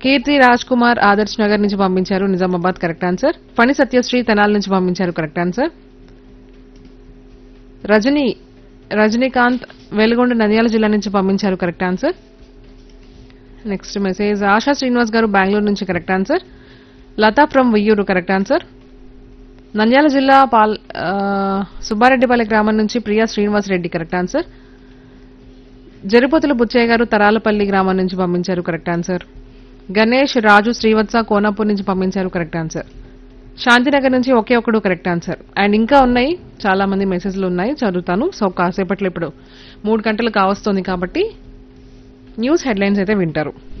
కీర్తి రాజ్ కుమార్ ఆదర్శ్ నగర్ నుంచి పంపించారు Nizamabad correct answer Phani Satyasri Tenali నుంచి పంపించారు కరెక్ట్ ఆన్సర్ రజనీ రజనీకాంత్ వెలుగొండ నంద్యాల జిల్లా నుంచి పంపించారు correct answer next message Asha Srinivas garu Bengaluru నుంచి correct answer Latha from Veyyuru correct answer Nandyal జిల్లా పాల్ ఆ, సుబ్బారెడ్డిపల్లి గ్రామం నుంచి ప్రియా శ్రీనివాస్ రెడ్డి కరెక్ట్ ఆన్సర్ జరుపతుల బుచ్చయ్య గారు తరాలపల్లి గ్రామం నుంచి పంపించారు కరెక్ట్ ఆన్సర్ గణేష్ రాజు శ్రీవత్స కోనాపూర్ నుంచి పంపించారు కరెక్ట్ ఆన్సర్ శాంతినగర్ నుంచి ఒకే ఒకడు కరెక్ట్ ఆన్సర్ అండ్ ఇంకా ఉన్నాయి చాలా మంది మెసేజ్లు ఉన్నాయి చదువుతాను సో కాసేపట్లో ఇప్పుడు మూడు గంటలు కావస్తుంది కాబట్టి న్యూస్ హెడ్లైన్స్ అయితే వింటారు